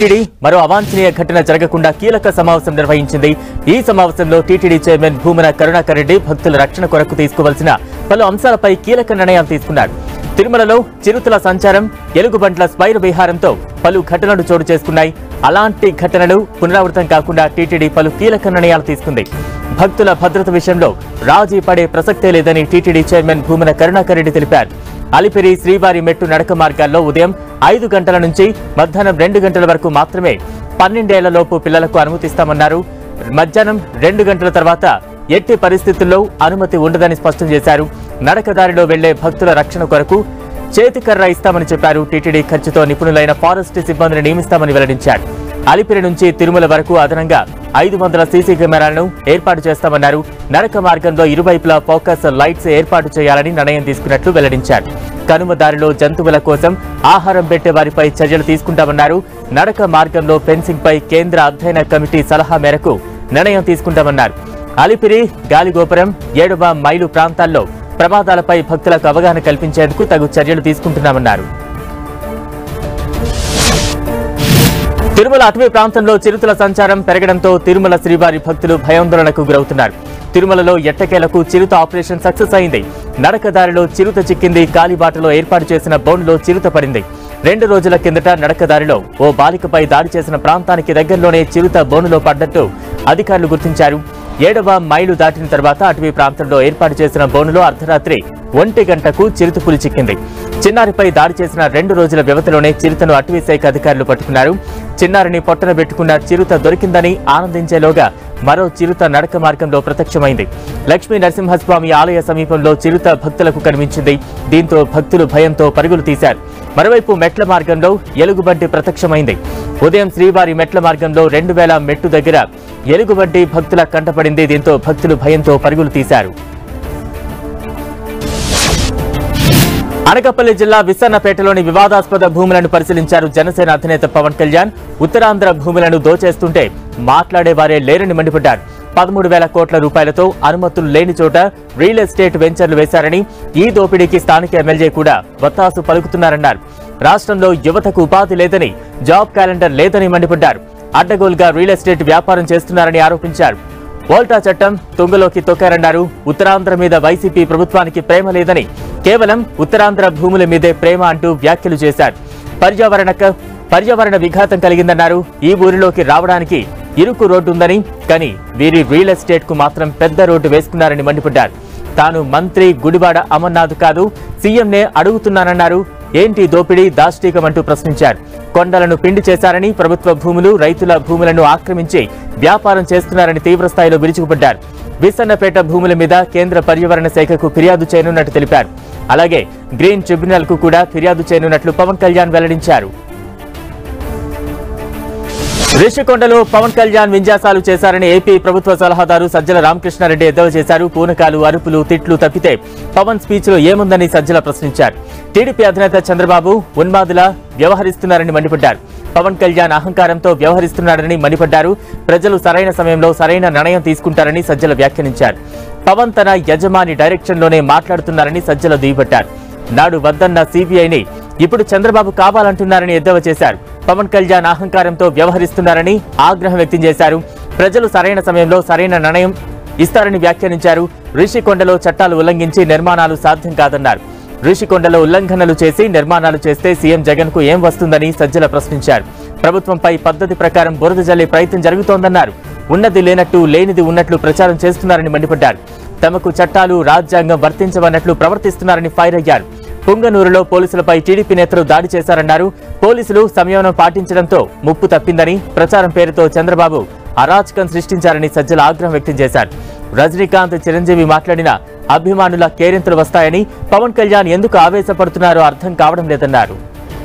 TTD మరో అవాంఛనీయ ఘటన జరగకుండా కీలక సమావేశం నిర్వహించింది ఈ సమావేశంలో టీటీడీ చైర్మన్ భూమన కరుణాకర్ రెడ్డి భక్తుల రక్షణ కొరకు తీసుకోవాల్సిన పలు అంశాలపై కీలక నిర్ణయాలు తీసుకున్నారు తిరుమలలో చిరుతల సంచారం ఎలుగుబంట్ల స్పైర విహారంతో పలు ఘటనలు చోటు చేసుకున్నాయి అలాంటి ఘటనలు పునరావృతం కాకుండా టీటీడీ పలు కీలక నిర్ణయాలు తీసుకుంది భక్తుల భద్రత విషయంలో రాజీ పడే ప్రసక్తే లేదని టీటీడీ చైర్మన్ భూమన కరుణాకర్ రెడ్డి తెలిపారు అలిపిరి శ్రీవారి మెట్టు నడక మార్గాల్లో ఉదయం ఐదు గంటల నుంచి మధ్యాహ్నం రెండు గంటల వరకు మాత్రమే పన్నెండేళ్ల లోపు పిల్లలకు అనుమతిస్తామన్నారు మధ్యాహ్నం రెండు గంటల తర్వాత ఎట్టి పరిస్థితుల్లో అనుమతి ఉండదని స్పష్టం చేశారు నడకదారిలో వెళ్లే భక్తుల రక్షణ కొరకు చేతికర్ర ఇస్తామని చెప్పారు టీటీడీ ఖర్చుతో నిపుణులైన ఫారెస్ట్ సిబ్బందిని నియమిస్తామని వెల్లడించారు అలిపిరి నుంచి తిరుమల వరకు అదనంగా ఐదు వందల సీసీ కెమెరాలను ఏర్పాటు చేస్తామన్నారు నడక మార్గంలో ఇరువైపులా ఫోకస్ లైట్స్ ఏర్పాటు చేయాలని నిర్ణయం తీసుకున్నట్లు వెల్లడించారు కనుమ దారిలో జంతువుల కోసం ఆహారం పెట్టే వారిపై చర్యలు తీసుకుంటామన్నారు నడక మార్గంలో ఫెన్సింగ్ పై కేంద్ర అధ్యయన కమిటీ సలహా మేరకు నిర్ణయం తీసుకుంటామన్నారు అలిపిరి గాలిగోపురం ఏడవ మైలు ప్రాంతాల్లో ప్రమాదాలపై భక్తులకు అవగాహన కల్పించేందుకు తగు చర్యలు తీసుకుంటున్నామన్నారు తిరుమల అటవీ ప్రాంతంలో చిరుతల సంచారం పెరగడంతో తిరుమల శ్రీవారి భక్తులు భయాందోళనకు గురవుతున్నారు తిరుమలలో ఎట్టకేలకు చిరుత ఆపరేషన్ సక్సెస్ అయింది నడకదారిలో చిరుత చిక్కింది కాలిబాటలో ఏర్పాటు చేసిన బోన్లో చిరుత పడింది రెండు రోజుల కిందట నడకదారిలో ఓ బాలికపై దాడి చేసిన ప్రాంతానికి దగ్గరలోనే చిరుత బోనులో పడ్డట్టు అధికారులు గుర్తించారు ఏడవ మైలు దాటిన తర్వాత అటవీ ప్రాంతంలో ఏర్పాటు చేసిన బోనులో అర్ధరాత్రి ఒంటి గంటకు చిరుతపులి చిక్కింది చిన్నారిపై దాడి చేసిన రెండు రోజుల వ్యవధిలోనే చిరుతను అటవీ శాఖ అధికారులు పట్టుకున్నారు చిన్నారిని పొట్టన పెట్టుకున్న చిరుత దొరికిందని ఆనందించేలోగా మరో చిరుత నడక మార్గంలో ప్రత్యక్షమైంది లక్ష్మీ నరసింహస్వామి ఆలయ సమీపంలో చిరుత భక్తులకు కనిపించింది దీంతో భక్తులు భయంతో పరుగులు తీశారు మరోవైపు మెట్ల మార్గంలో ఎలుగుబంటి ప్రత్యక్షమైంది ఉదయం శ్రీవారి మెట్ల మార్గంలో రెండు వేల మెట్టు దగ్గర ఎలుగుబంటి భక్తుల కంటపడింది దీంతో భక్తులు భయంతో పరుగులు తీశారు అనకాపల్లి జిల్లా విసన్నపేటలోని వివాదాస్పద భూములను పరిశీలించారు జనసేన అధినేత పవన్ కళ్యాణ్ ఉత్తరాంధ్ర భూములను దోచేస్తుంటే మాట్లాడేవారే లేరని మండిపడ్డారు పదమూడు వేల కోట్ల రూపాయలతో అనుమతులు లేని చోట రియల్ ఎస్టేట్ వెంచర్లు వేశారని ఈ దోపిడీకి స్థానిక ఎమ్మెల్యే కూడా వత్తాసు పలుకుతున్నారన్నారు రాష్ట్రంలో యువతకు ఉపాధి లేదని జాబ్ క్యాలెండర్ లేదని మండిపడ్డారు అడ్డగోలుగా రియల్ ఎస్టేట్ వ్యాపారం చేస్తున్నారని ఆరోపించారు వోల్టా చట్టం తుంగలోకి తొక్కారన్నారు ఉత్తరాంధ్ర మీద వైసీపీ ప్రభుత్వానికి ప్రేమ లేదని కేవలం ఉత్తరాంధ్ర భూముల మీదే ప్రేమ అంటూ వ్యాఖ్యలు చేశారు పర్యావరణ పర్యావరణ విఘాతం కలిగిందన్నారు ఈ ఊరిలోకి రావడానికి ఇరుకు రోడ్డు ఉందని కానీ వీరి రియల్ ఎస్టేట్ కు మాత్రం పెద్ద రోడ్డు వేసుకున్నారని మండిపడ్డారు తాను మంత్రి గుడివాడ అమర్నాథ్ కాదు సీఎంనే అడుగుతున్నానన్నారు ఏంటి దోపిడీ దాష్టీకమంటూ ప్రశ్నించారు కొండలను పిండి చేశారని ప్రభుత్వ భూములు రైతుల భూములను ఆక్రమించి వ్యాపారం చేస్తున్నారని తీవ్రస్థాయిలో విరుచుకుపడ్డారు విసన్నపేట భూముల మీద కేంద్ర పర్యావరణ శాఖకు ఫిర్యాదు చేయనున్నట్టు తెలిపారు అలాగే గ్రీన్ ట్రిబ్యునల్ కు కూడా ఫిర్యాదు చేయనున్నట్లు పవన్ కళ్యాణ్ వెల్లడించారు రిషికొండలో పవన్ కళ్యాణ్ విన్యాసాలు చేశారని ఏపీ ప్రభుత్వ సలహాదారు సజ్జల రామకృష్ణారెడ్డి ఎద్దేవా చేశారు పూనకాలు అరుపులు తిట్లు తప్పితే పవన్ స్పీచ్ లో ఏముందని సజ్జల ప్రశ్నించారు టీడీపీ అధినేత చంద్రబాబు ఉన్మాదులా వ్యవహరిస్తున్నారని మండిపడ్డారు పవన్ కళ్యాణ్ అహంకారంతో వ్యవహరిస్తున్నారని మండిపడ్డారు ప్రజలు సరైన సమయంలో సరైన నిర్ణయం తీసుకుంటారని సజ్జల వ్యాఖ్యానించారు పవన్ తన యజమాని డైరెక్షన్ లోనే మాట్లాడుతున్నారని సజ్జల దుయ్యబట్టారు నాడు వద్దన్న సిబిఐని ఇప్పుడు చంద్రబాబు కావాలంటున్నారని ఎద్దేవా చేశారు పవన్ కళ్యాణ్ అహంకారంతో వ్యవహరిస్తున్నారని ఆగ్రహం వ్యక్తం చేశారు ప్రజలు సరైన సమయంలో సరైన నిర్ణయం ఇస్తారని వ్యాఖ్యానించారు రిషికొండలో చట్టాలు ఉల్లంఘించి నిర్మాణాలు సాధ్యం కాదన్నారు రిషికొండలో ఉల్లంఘనలు చేసి నిర్మాణాలు చేస్తే సీఎం జగన్ కు ఏం వస్తుందని సజ్జల ప్రశ్నించారు ప్రభుత్వంపై పద్ధతి ప్రకారం బురద జల్లే ప్రయత్నం జరుగుతోందన్నారు ఉన్నది లేనట్టు లేనిది ఉన్నట్లు ప్రచారం చేస్తున్నారని మండిపడ్డారు తమకు చట్టాలు రాజ్యాంగం వర్తించవన్నట్లు ప్రవర్తిస్తున్నారని ఫైర్ అయ్యారు పుంగనూరులో పోలీసులపై టీడీపీ నేతలు దాడి చేశారన్నారు పోలీసులు సంయమనం పాటించడంతో ముప్పు తప్పిందని ప్రచారం పేరుతో చంద్రబాబు అరాచకం సృష్టించారని సజ్జల ఆగ్రహం వ్యక్తం చేశారు రజనీకాంత్ చిరంజీవి మాట్లాడిన అభిమానుల కేరింతలు వస్తాయని పవన్ కళ్యాణ్ ఎందుకు ఆవేశపడుతున్నారో అర్థం కావడం లేదన్నారు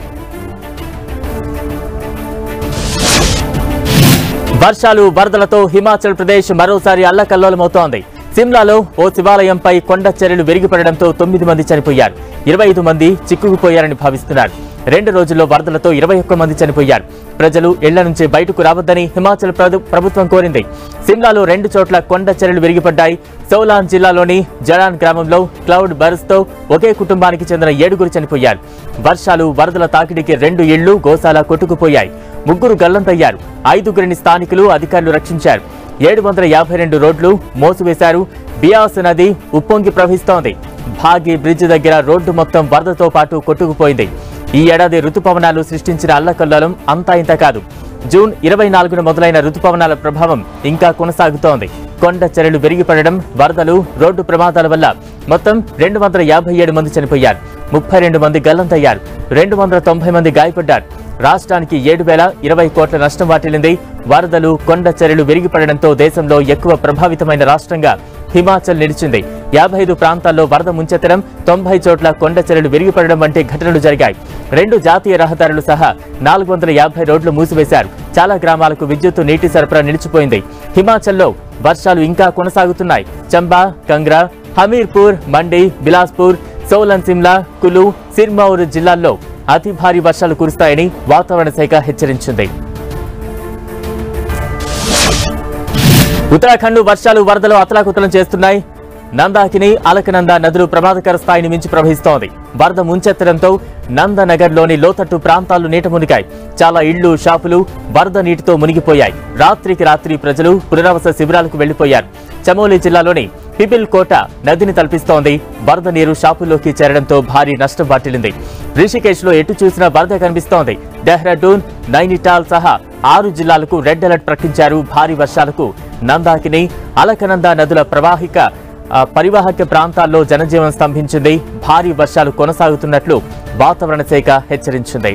వర్షాలు వరదలతో హిమాచల్ ప్రదేశ్ మరోసారి అల్లకల్లోలమవుతోంది సిమ్లాలో ఓ శివాలయంపై కొండ చర్యలు విరిగిపడడంతో తొమ్మిది మంది చనిపోయారు ఇరవై ఐదు మంది చిక్కుకుపోయారని భావిస్తున్నారు రెండు రోజుల్లో వరదలతో ఇరవై ఒక్క మంది చనిపోయారు ప్రజలు ఇళ్ల నుంచి బయటకు రావద్దని హిమాచల్ ప్రభు- ప్రభుత్వం కోరింది సిమ్లాలో రెండు చోట్ల కొండ చర్యలు విరిగిపడ్డాయి సౌలాన్ జిల్లాలోని జడాన్ గ్రామంలో క్లౌడ్ బర్స్తో ఒకే కుటుంబానికి చెందిన ఏడుగురు చనిపోయారు వర్షాలు వరదల తాకిడికి రెండు ఇళ్లు గోశాల కొట్టుకుపోయాయి ముగ్గురు గల్లంతయ్యారు ఐదుగురిని స్థానికులు అధికారులు రక్షించారు ఏడు వందల యాభై రెండు రోడ్లు మోసివేశారు బియాస్ నది ఉప్పొంగి ప్రవహిస్తోంది భాగి బ్రిడ్జ్ దగ్గర రోడ్డు మొత్తం వరదతో పాటు కొట్టుకుపోయింది ఈ ఏడాది రుతుపవనాలు సృష్టించిన అల్లకల్లోలం అంతా ఇంత కాదు జూన్ ఇరవై నాలుగున మొదలైన రుతుపవనాల ప్రభావం ఇంకా కొనసాగుతోంది కొండ చర్యలు విరిగిపడడం వరదలు రోడ్డు ప్రమాదాల వల్ల మొత్తం రెండు వందల యాభై ఏడు మంది చనిపోయారు ముప్పై రెండు మంది గల్లంతయ్యారు రెండు వందల తొంభై మంది గాయపడ్డారు రాష్ట్రానికి ఏడు వేల ఇరవై కోట్ల నష్టం వాటిల్లింది వరదలు కొండ చర్యలు విరిగిపడడంతో దేశంలో ఎక్కువ ప్రభావితమైన రాష్ట్రంగా హిమాచల్ నిలిచింది యాభై ఐదు ప్రాంతాల్లో వరద ముంచెత్తడం తొంభై చోట్ల కొండ చర్యలు విరిగిపడడం వంటి ఘటనలు జరిగాయి రెండు జాతీయ రహదారులు సహా నాలుగు వందల యాభై రోడ్లు మూసివేశారు చాలా గ్రామాలకు విద్యుత్తు నీటి సరఫరా నిలిచిపోయింది హిమాచల్లో వర్షాలు ఇంకా కొనసాగుతున్నాయి చంబా కంగ్రా హమీర్పూర్ మండి బిలాస్పూర్ సోలన్ సిమ్లా కులు సిర్మౌర్ జిల్లాల్లో అతి భారీ వర్షాలు కురుస్తాయని వాతావరణ శాఖ హెచ్చరించింది ఉత్తరాఖండ్ వర్షాలు వరదలు అతలాకుతలం చేస్తున్నాయి నందాకిని అలకనంద నదులు ప్రమాదకర స్థాయిని మించి ప్రవహిస్తోంది వరద ముంచెత్తడంతో నందనగర్లోని లోతట్టు ప్రాంతాలు నీట మునిగాయి చాలా ఇళ్లు షాపులు వరద నీటితో మునిగిపోయాయి రాత్రికి రాత్రి ప్రజలు పునరావాస శిబిరాలకు వెళ్లిపోయారు చమోలి జిల్లాలోని పిపిల్ కోట నదిని తలపిస్తోంది వరద నీరు షాపుల్లోకి చేరడంతో భారీ నష్టం వాటిల్లింది రిషికేశ్ లో ఎటు చూసినా వరద కనిపిస్తోంది డెహ్రాడూన్ నైనిటాల్ సహా ఆరు జిల్లాలకు రెడ్ అలర్ట్ ప్రకటించారు భారీ వర్షాలకు నందాకిని అలకనంద నదుల ప్రవాహిక ఆ, పరివాహక ప్రాంతాల్లో జనజీవనం స్తంభించింది భారీ వర్షాలు కొనసాగుతున్నట్లు వాతావరణ శాఖ హెచ్చరించింది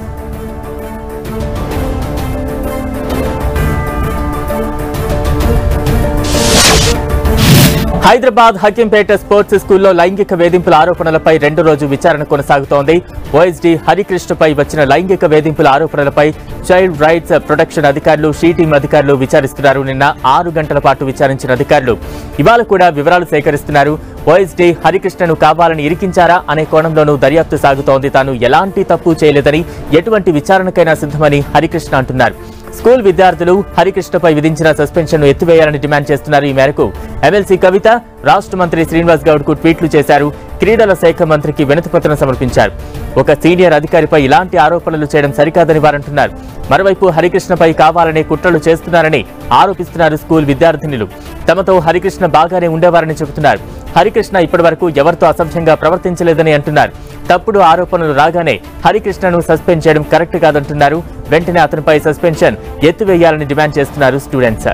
హైదరాబాద్ హకీంపేట స్పోర్ట్స్ స్కూల్లో లైంగిక వేధింపుల ఆరోపణలపై రెండో రోజు విచారణ కొనసాగుతోంది ఓఎస్డీ హరికృష్ణపై వచ్చిన లైంగిక వేధింపుల ఆరోపణలపై చైల్డ్ రైట్స్ ప్రొటెక్షన్ అధికారులు షీ టీం అధికారులు విచారిస్తున్నారు నిన్న ఆరు గంటల పాటు విచారించిన అధికారులు ఇవాళ కూడా వివరాలు సేకరిస్తున్నారు ఓఎస్డీ హరికృష్ణను కావాలని ఇరికించారా అనే కోణంలోనూ దర్యాప్తు సాగుతోంది తాను ఎలాంటి తప్పు చేయలేదని ఎటువంటి విచారణకైనా సిద్ధమని హరికృష్ణ అంటున్నారు స్కూల్ విద్యార్థులు హరికృష్ణపై విధించిన సస్పెన్షన్ ను ఎత్తివేయాలని డిమాండ్ చేస్తున్నారు ఈ మేరకు ఎమ్మెల్సీ కవిత రాష్ట్ర మంత్రి శ్రీనివాస్ గౌడ్ కు ట్వీట్లు చేశారు క్రీడల శాఖ మంత్రికి వినతిపత్రం సమర్పించారు ఒక సీనియర్ అధికారిపై ఇలాంటి ఆరోపణలు చేయడం సరికాదని వారంటున్నారు మరోవైపు హరికృష్ణపై కావాలనే కుట్రలు చేస్తున్నారని ఆరోపిస్తున్నారు స్కూల్ విద్యార్థినులు తమతో హరికృష్ణ బాగానే ఉండేవారని చెబుతున్నారు హరికృష్ణ ఇప్పటివరకు ఎవరితో అసభ్యంగా ప్రవర్తించలేదని అంటున్నారు తప్పుడు ఆరోపణలు రాగానే హరికృష్ణను సస్పెండ్ చేయడం కరెక్ట్ కాదంటున్నారు వెంటనే అతనిపై సస్పెన్షన్ ఎత్తివేయాలని డిమాండ్ చేస్తున్నారు స్టూడెంట్స్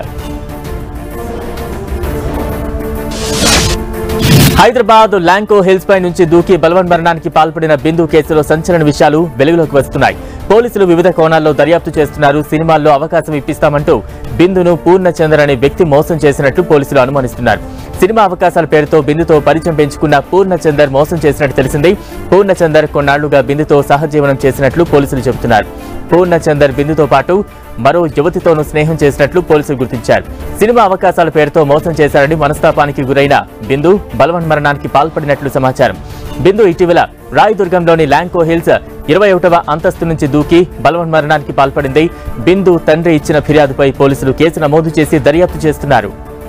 హైదరాబాద్ ల్యాంకో హిల్స్ పై నుంచి దూకి బలవన్మరణానికి పాల్పడిన బిందు కేసులో సంచలన విషయాలు వెలుగులోకి వస్తున్నాయి పోలీసులు వివిధ కోణాల్లో దర్యాప్తు చేస్తున్నారు సినిమాల్లో అవకాశం ఇప్పిస్తామంటూ బిందును పూర్ణచందర్ అనే వ్యక్తి మోసం చేసినట్లు పోలీసులు అనుమానిస్తున్నారు సినిమా అవకాశాల పేరుతో బిందుతో పరిచయం పెంచుకున్న పూర్ణచందర్ మోసం చేసినట్టు తెలిసింది పూర్ణచందర్ కొన్నాళ్లుగా బిందుతో సహజీవనం చేసినట్లు పోలీసులు చెబుతున్నారు పూర్ణచందర్ బిందుతో పాటు మరో యువతితోనూ స్నేహం చేసినట్లు పోలీసులు గుర్తించారు సినిమా అవకాశాల పేరుతో మోసం చేశారని మనస్తాపానికి గురైన బిందు బలవన్మరణానికి పాల్పడినట్లు సమాచారం బిందు ఇటీవల రాయదుర్గంలోని ల్యాంకో హిల్స్ ఇరవై ఒకటవ అంతస్తు నుంచి దూకి బలవన్మరణానికి పాల్పడింది బిందు తండ్రి ఇచ్చిన ఫిర్యాదుపై పోలీసులు కేసు నమోదు చేసి దర్యాప్తు చేస్తున్నారు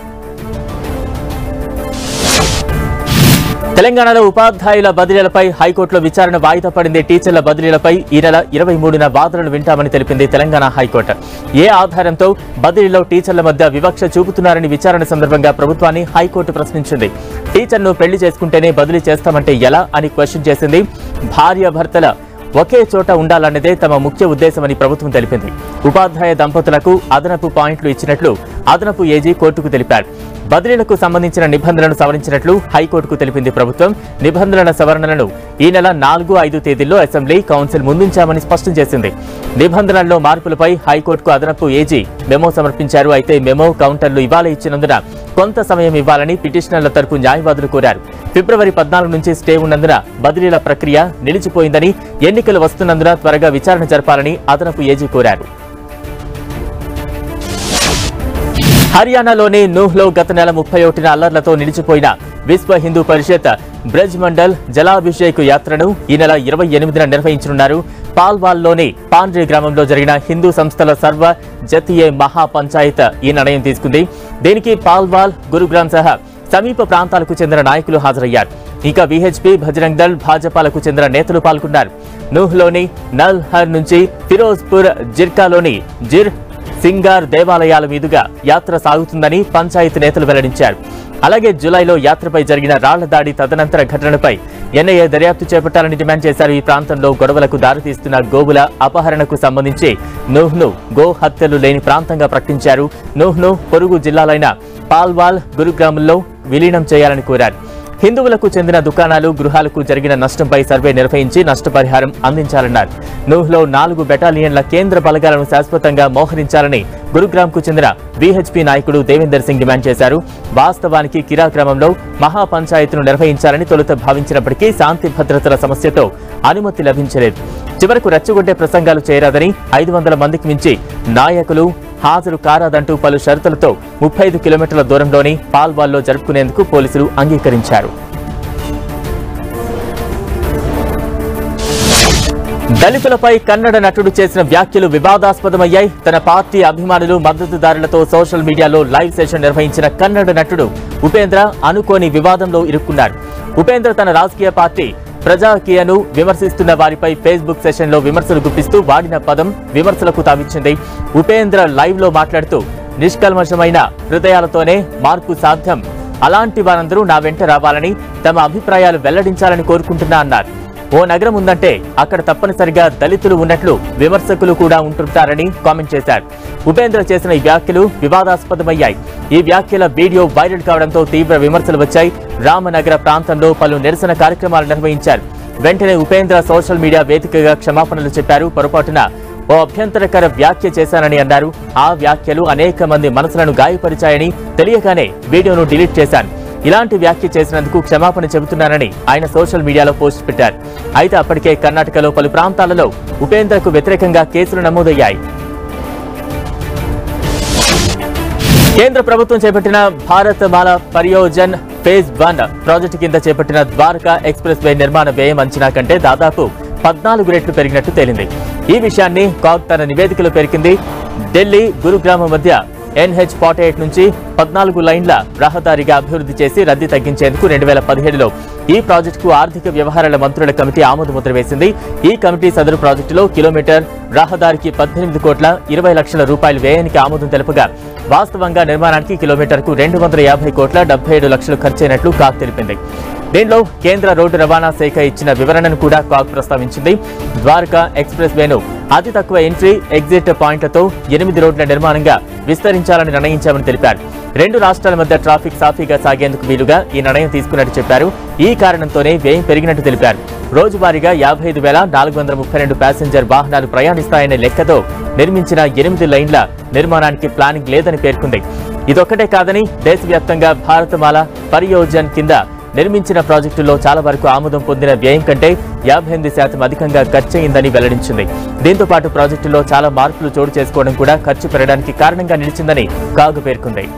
తెలంగాణలో ఉపాధ్యాయుల బదిలీలపై హైకోర్టులో విచారణ వాయిదా పడింది టీచర్ల బదిలీలపై ఈ నెల ఇరవై మూడున వాదనలు వింటామని తెలిపింది తెలంగాణ హైకోర్టు ఏ ఆధారంతో బదిలీలో టీచర్ల మధ్య వివక్ష చూపుతున్నారని విచారణ సందర్భంగా ప్రభుత్వాన్ని హైకోర్టు ప్రశ్నించింది టీచర్ను పెళ్లి చేసుకుంటేనే బదిలీ చేస్తామంటే ఎలా అని క్వశ్చన్ చేసింది భార్యాభర్తల ఒకే చోట ఉండాలన్నదే తమ ముఖ్య ఉద్దేశమని ప్రభుత్వం తెలిపింది ఉపాధ్యాయ దంపతులకు అదనపు పాయింట్లు ఇచ్చినట్లు అదనపు ఏజీ కోర్టుకు తెలిపారు బదిలీలకు సంబంధించిన నిబంధనలను సవరించినట్లు హైకోర్టుకు తెలిపింది ప్రభుత్వం నిబంధనల సవరణలను ఈ నెల నాలుగు ఐదు తేదీల్లో అసెంబ్లీ కౌన్సిల్ ముందుంచామని స్పష్టం చేసింది నిబంధనల్లో మార్పులపై హైకోర్టుకు అదనపు ఏజీ మెమో సమర్పించారు అయితే మెమో కౌంటర్లు ఇవాళ ఇచ్చినందున కొంత సమయం ఇవ్వాలని పిటిషనర్ల తరపు న్యాయవాదులు కోరారు ఫిబ్రవరి పద్నాలుగు నుంచి స్టే ఉన్నందున బదిలీల ప్రక్రియ నిలిచిపోయిందని ఎన్నికలు వస్తున్నందున త్వరగా విచారణ జరపాలని అదనపు ఏజీ కోరారు హర్యానాలోని నూహ్లో గత నెల ముప్పై ఒకటిన అల్లర్లతో నిలిచిపోయిన విశ్వ హిందూ పరిషత్ బ్రజ్ మండల్ జలాభిషేక్ యాత్రను ఈ నెల ఇరవై ఎనిమిదిన నిర్వహించనున్నారు పాల్వాల్లోని పాండ్రి గ్రామంలో జరిగిన హిందూ సంస్థల సర్వ జతీయ మహా పంచాయత్ ఈ నిర్ణయం తీసుకుంది దీనికి పాల్వాల్ గురుగ్రామ్ సహా సమీప ప్రాంతాలకు చెందిన నాయకులు హాజరయ్యారు ఇంకా విహెచ్పి బజరంగ్ దళ్ భాజపాలకు చెందిన నేతలు పాల్గొన్నారు నూహ్లోని నల్ హర్ నుంచి ఫిరోజ్పూర్ జిర్కాలోని జిర్ సింగార్ దేవాలయాల మీదుగా యాత్ర సాగుతుందని పంచాయతీ నేతలు వెల్లడించారు అలాగే జులైలో యాత్రపై జరిగిన రాళ్ల దాడి తదనంతర ఘటనపై ఎన్ఐఏ దర్యాప్తు చేపట్టాలని డిమాండ్ చేశారు ఈ ప్రాంతంలో గొడవలకు దారితీస్తున్న గోవుల అపహరణకు సంబంధించి నూహ్ను గో హత్యలు లేని ప్రాంతంగా ప్రకటించారు నూహ్ను పొరుగు జిల్లాలైన పాల్వాల్ గురుగ్రామంలో విలీనం చేయాలని కోరారు హిందువులకు చెందిన దుకాణాలు గృహాలకు జరిగిన నష్టంపై సర్వే నిర్వహించి నష్టపరిహారం అందించాలన్నారు నూహ్లో నాలుగు బెటాలియన్ల కేంద్ర బలగాలను శాశ్వతంగా మోహరించాలని గురుగ్రామ్కు చెందిన విహెచ్పి నాయకుడు దేవేందర్ సింగ్ డిమాండ్ చేశారు వాస్తవానికి కిరా గ్రామంలో మహాపంచాయతీను నిర్వహించాలని తొలుత భావించినప్పటికీ శాంతి భద్రతల సమస్యతో అనుమతి లభించలేదు చివరకు రెచ్చగొట్టే ప్రసంగాలు చేయరాదని ఐదు వందల మందికి మించి నాయకులు హాజరు కారాదంటూ పలు షరతులతో ముప్పై ఐదు కిలోమీటర్ల దూరంలోని పాల్వాల్లో జరుపుకునేందుకు పోలీసులు అంగీకరించారు దళితులపై కన్నడ నటుడు చేసిన వ్యాఖ్యలు వివాదాస్పదమయ్యాయి తన పార్టీ అభిమానులు మద్దతుదారులతో సోషల్ మీడియాలో లైవ్ సెషన్ నిర్వహించిన కన్నడ నటుడు ఉపేంద్ర అనుకోని వివాదంలో ఇరుక్కున్నాడు ఉపేంద్ర తన రాజకీయ పార్టీ ప్రజాకీయను విమర్శిస్తున్న వారిపై ఫేస్బుక్ సెషన్లో విమర్శలు గుప్పిస్తూ వాడిన పదం విమర్శలకు తావిచ్చింది ఉపేంద్ర లైవ్ లో మాట్లాడుతూ నిష్కల్మషమైన హృదయాలతోనే మార్పు సాధ్యం అలాంటి వారందరూ నా వెంట రావాలని తమ అభిప్రాయాలు వెల్లడించాలని కోరుకుంటున్నా అన్నారు ఓ నగరం ఉందంటే అక్కడ తప్పనిసరిగా దళితులు ఉన్నట్లు విమర్శకులు కూడా ఉంటుంటారని కామెంట్ చేశారు ఉపేంద్ర చేసిన ఈ వ్యాఖ్యలు వివాదాస్పదమయ్యాయి ఈ వ్యాఖ్యల వీడియో వైరల్ కావడంతో తీవ్ర విమర్శలు వచ్చాయి రామనగర ప్రాంతంలో పలు నిరసన కార్యక్రమాలు నిర్వహించారు వెంటనే ఉపేంద్ర సోషల్ మీడియా వేదికగా క్షమాపణలు చెప్పారు పొరపాటున ఓ అభ్యంతరకర వ్యాఖ్య చేశానని అన్నారు ఆ వ్యాఖ్యలు అనేక మంది మనసులను గాయపరిచాయని తెలియగానే వీడియోను డిలీట్ చేశాను ఇలాంటి వ్యాఖ్య చేసినందుకు క్షమాపణ చెబుతున్నానని ఆయన సోషల్ మీడియాలో పోస్ట్ పెట్టారు అయితే అప్పటికే కర్ణాటకలో పలు ప్రాంతాలలో ఉపేంద్రకు వ్యతిరేకంగా కేసులు నమోదయ్యాయి కేంద్ర ప్రభుత్వం చేపట్టిన Bharat Mala Pariyojana phase one project కింద చేపట్టిన ద్వారకా ఎక్స్ప్రెస్ వే నిర్మాణ వ్యయం అంచనా కంటే దాదాపు పద్నాలుగు రెట్లు పెరిగినట్టు తేలింది ఈ విషయాన్ని కాగ్ తన నివేదికలో పేర్కొంది ఢిల్లీ గురుగ్రామం మధ్య ఎన్హెచ్ ఫార్టీ ఎయిట్ నుంచి పద్నాలుగు లైన్ల రహదారిగా అభివృద్ధి చేసి రద్దీ తగ్గించేందుకు రెండు వేల పదిహేడులో ఈ ప్రాజెక్టుకు ఆర్థిక వ్యవహారాల మంత్రుల కమిటీ ఆమోద ముద్ర వేసింది ఈ కమిటీ సదరు ప్రాజెక్టులో కిలోమీటర్ రహదారికి పద్దెనిమిది కోట్ల ఇరవై లక్షల రూపాయల వ్యయానికి ఆమోదం తెలుపగా వాస్తవంగా నిర్మాణానికి కిలోమీటర్కు రెండు వందల యాభై కోట్ల డెబ్బై ఏడు లక్షలు ఖర్చయినట్లు కాగ్ తెలిపింది దీనిలో కేంద్ర రోడ్డు రవాణా శాఖ ఇచ్చిన వివరణను కూడా కాగ్ ప్రస్తావించింది ద్వారకా ఎక్స్ప్రెస్ వేను అతి తక్కువ ఎంట్రీ ఎగ్జిట్ పాయింట్లతో ఎనిమిది రోడ్ల నిర్మాణంగా విస్తరించాలని నిర్ణయించామని తెలిపారు రెండు రాష్ట్రాల మధ్య ట్రాఫిక్ సాఫీగా సాగేందుకు వీలుగా ఈ నిర్ణయం తీసుకున్నట్టు చెప్పారు ఈ కారణంతోనే వ్యయం పెరిగినట్టు తెలిపారు రోజువారీగా యాభై ఐదు వేల నాలుగు వందల ముప్పై రెండు ప్యాసింజర్ వాహనాలు ప్రయాణిస్తాయనే లెక్కతో నిర్మించిన ఎనిమిది లైన్ల నిర్మాణానికి ప్లానింగ్ లేదని పేర్కొంది ఇదొక్కటే కాదని దేశవ్యాప్తంగా భారతమాల పరియోజన్ కింద నిర్మించిన ప్రాజెక్టుల్లో చాలా వరకు ఆమోదం పొందిన వ్యయం కంటే యాభై ఎనిమిది శాతం అధికంగా ఖర్చయిందని వెల్లడించింది దీంతో పాటు ప్రాజెక్టులో చాలా మార్పులు చోటు చేసుకోవడం కూడా ఖర్చు పెరగడానికి కారణంగా నిలిచిందని కాగు పేర్కొంది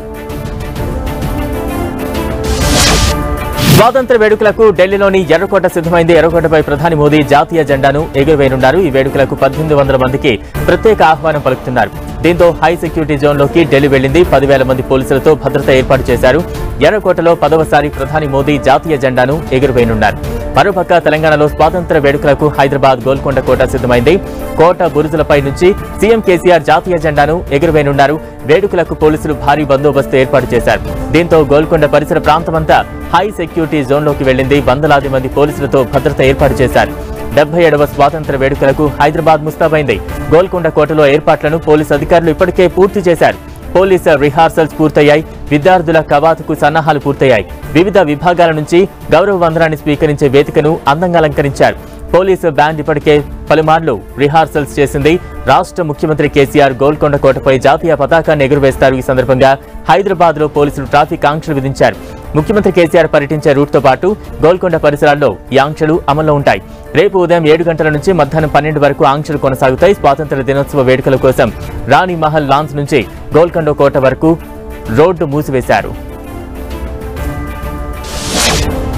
స్వాతంత్ర వేడుకలకు ఢిల్లీలోని ఎర్రకోట సిద్ధమైంది ఎర్రకోటపై ప్రధాని మోదీ జాతీయ జెండాను ఎగురవేయనున్నారు ఈ వేడుకలకు పద్దెనిమిది వందల మందికి ప్రత్యేక ఆహ్వానం పలుకుతున్నారు దీంతో హై సెక్యూరిటీ జోన్లోకి ఢిల్లీ వెళ్లింది పదివేల మంది పోలీసులతో భద్రత ఏర్పాటు చేశారు ఎర్రకోటలో పదవసారి ప్రధాని మోదీ జాతీయ జెండాను ఎగురవేయనున్నారు మరోపక్క తెలంగాణలో స్వాతంత్ర వేడుకలకు హైదరాబాద్ గోల్కొండ కోట సిద్ధమైంది కోట బురుజులపై నుంచి సీఎం కేసీఆర్ జాతీయ జెండాను ఎగురవేయనున్నారు వేడుకలకు పోలీసులు భారీ బందోబస్తు ఏర్పాటు చేశారు దీంతో గోల్కొండ పరిసర ప్రాంతమంతా హై సెక్యూరిటీ జోన్లోకి వెళ్లింది వందలాది మంది పోలీసులతో భద్రత ఏర్పాటు చేశారు డెబ్బై ఏడవ స్వాతంత్ర వేడుకలకు హైదరాబాద్ ముస్తాబైంది గోల్కొండ కోటలో ఏర్పాట్లను పోలీసు అధికారులు ఇప్పటికే పూర్తి చేశారు పోలీసు రిహార్సల్స్ పూర్తయ్యాయి విద్యార్థుల కవాతుకు సన్నాహాలు పూర్తయ్యాయి వివిధ విభాగాల నుంచి గౌరవ వందనాన్ని స్వీకరించే వేదికను అందంగా అలంకరించారు పోలీసు బ్యాండ్ ఇప్పటికే పలుమార్లు రిహార్సల్స్ చేసింది రాష్ట్ర ముఖ్యమంత్రి కేసీఆర్ గోల్కొండ కోటపై జాతీయ పతాకాన్ని ఎగురవేస్తారు ఈ సందర్భంగా హైదరాబాద్ లో పోలీసులు ట్రాఫిక్ ఆంక్షలు విధించారు ముఖ్యమంత్రి కేసీఆర్ పర్యటించే రూట్తో పాటు గోల్కొండ పరిసరాల్లో ఈ ఆంక్షలు అమల్లో ఉంటాయి రేపు ఉదయం ఏడు గంటల నుంచి మధ్యాహ్నం పన్నెండు వరకు ఆంక్షలు కొనసాగుతాయి స్వాతంత్ర దినోత్సవ వేడుకల కోసం రాణి మహల్ లాన్స్ నుంచి గోల్కొండ కోట వరకు రోడ్డు మూసివేశారు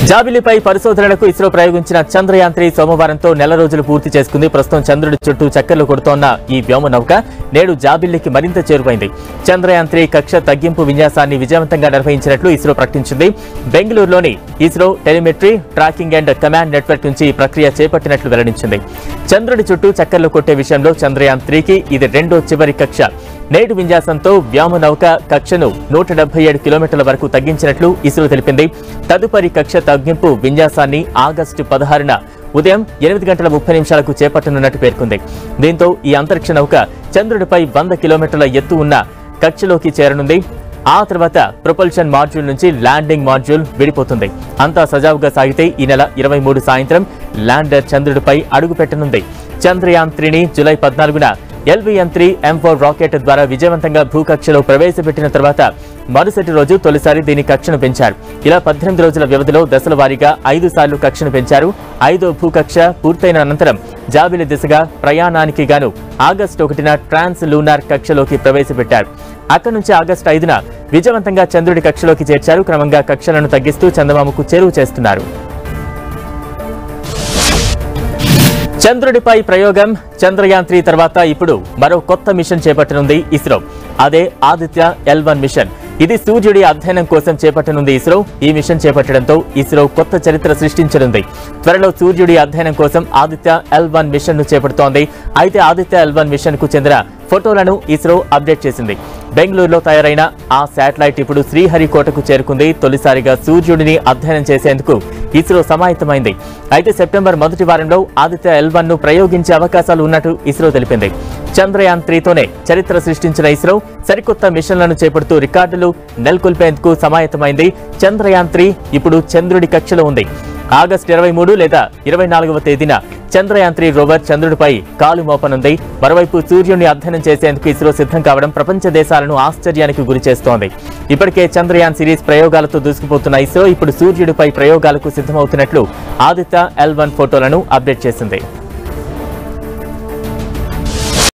జాబిలిపై పరిశోధనలకు ఇస్రో ప్రయోగించిన చంద్రయాన్ త్రీ సోమవారంతో నెల రోజులు పూర్తి చేసుకుంది ప్రస్తుతం చంద్రుడి చుట్టూ చక్కర్లు కొడుతోన్న ఈ వ్యోమ నౌక నేడు జాబిల్లికి మరింత చేరువైంది చంద్రయాన్ త్రీ కక్ష తగ్గింపు విన్యాసాన్ని విజయవంతంగా నిర్వహించినట్లు ఇస్రో ప్రకటించింది బెంగళూరులోని ISRO telemetry tracking and command network నుంచి ఈ ప్రక్రియ చేపట్టినట్లు వెల్లడించింది చంద్రుడి చుట్టూ చక్కర్లు కొట్టే విషయంలో చంద్రయాన్ త్రీకి ఇది రెండో చివరి కక్ష నేడు విన్యాసంతో వ్యోమ నౌక కక్షను నూట డెబ్బై ఏడు కిలోమీటర్ల వరకు తగ్గించినట్లు ఇస్రో తెలిపింది తదుపరి కక్ష తగ్గింపు విన్యాసాన్ని ఆగస్టు పదహారున ఉదయం ఎనిమిది గంటల ముప్పై నిమిషాలకు చేపట్టనున్నట్టు పేర్కొంది దీంతో ఈ అంతరిక్ష నౌక చంద్రుడిపై వంద కిలోమీటర్ల ఎత్తు ఉన్న కక్షలోకి చేరనుంది ఆ తర్వాత ప్రొపల్షన్ మాడ్యూల్ నుంచి ల్యాండింగ్ మాడ్యూల్ విడిపోతుంది అంతా సజావుగా సాగితే ఈ నెల ఇరవై మూడు సాయంత్రం ల్యాండర్ చంద్రుడిపై అడుగుపెట్టనుంది చంద్రయాన్ త్రీని జూలై పద్నాలుగున LVM three M four rocket ద్వారా విజయవంతంగా భూకక్షలో ప్రవేశపెట్టిన తర్వాత మరుసటి రోజు తొలిసారి దీని కక్షను పెంచారు ఇలా పద్దెనిమిది రోజుల వ్యవధిలో దశల వారీగా ఐదు సార్లు కక్షను పెంచారు ఐదో భూకక్ష పూర్తయిన అనంతరం జాబిలి దిశగా ప్రయాణానికి గాను ఆగస్టు ఒకటిన ట్రాన్స్ లూనార్ కక్షలోకి ప్రవేశపెట్టారు అక్కడి నుంచి ఆగస్టు ఐదున విజయవంతంగా చంద్రుడి కక్షలోకి చేర్చారు క్రమంగా కక్షలను తగ్గిస్తూ చందమామకు చేరువ చేస్తున్నారు చంద్రుడిపై ప్రయోగం చంద్రయాన్ త్రీ తర్వాత ఇప్పుడు మరో కొత్త మిషన్ చేపట్టనుంది ఇస్రో అదే ఆదిత్య ఎల్ వన్ మిషన్ ఇది సూర్యుడి అధ్యయనం కోసం చేపట్టనుంది ఇస్రో ఈ మిషన్ చేపట్టడంతో ఇస్రో కొత్త చరిత్ర సృష్టించనుంది త్వరలో సూర్యుడి అధ్యయనం కోసం ఆదిత్య ఎల్ వన్ మిషన్ ను చేపడుతోంది అయితే ఆదిత్య ఎల్ వన్ మిషన్ కు చెందిన ఫోటోలను ఇస్రో అప్డేట్ చేసింది బెంగళూరులో తయారైన ఆ శాటిలైట్ ఇప్పుడు శ్రీహరికోటకు చేరుకుంది తొలిసారిగా సూర్యుడిని అధ్యయనం చేసేందుకు ఇస్రో సమాయత్తమైంది అయితే సెప్టెంబర్ మొదటి వారంలో ఆదిత్య ఎల్ వన్ ను ప్రయోగించే అవకాశాలు ఉన్నట్టు ఇస్రో తెలిపింది చంద్రయాన్ త్రీతోనే చరిత్ర సృష్టించిన ఇస్రో సరికొత్త మిషన్లను చేపడుతూ రికార్డులు నెలకొల్పేందుకు సమాయత్తమైంది చంద్రయాన్ త్రీ ఇప్పుడు చంద్రుడి కక్షలో ఉంది ఆగస్టు ఇరవై మూడు లేదా ఇరవై నాలుగవ తేదీన చంద్రయాన్ త్రీ రోవర్ చంద్రుడిపై కాలు మోపనుంది మరోవైపు సూర్యుడిని అధ్యయనం చేసేందుకు ఇస్రో సిద్ధం కావడం ప్రపంచ దేశాలను ఆశ్చర్యానికి గురి చేస్తోంది ఇప్పటికే చంద్రయాన్ సిరీస్ ప్రయోగాలతో దూసుకుపోతున్న ఇస్రో ఇప్పుడు సూర్యుడిపై ప్రయోగాలకు సిద్ధమవుతున్నట్లు ఆదిత్య ఎల్ వన్ ఫోటోలను అప్డేట్ చేసింది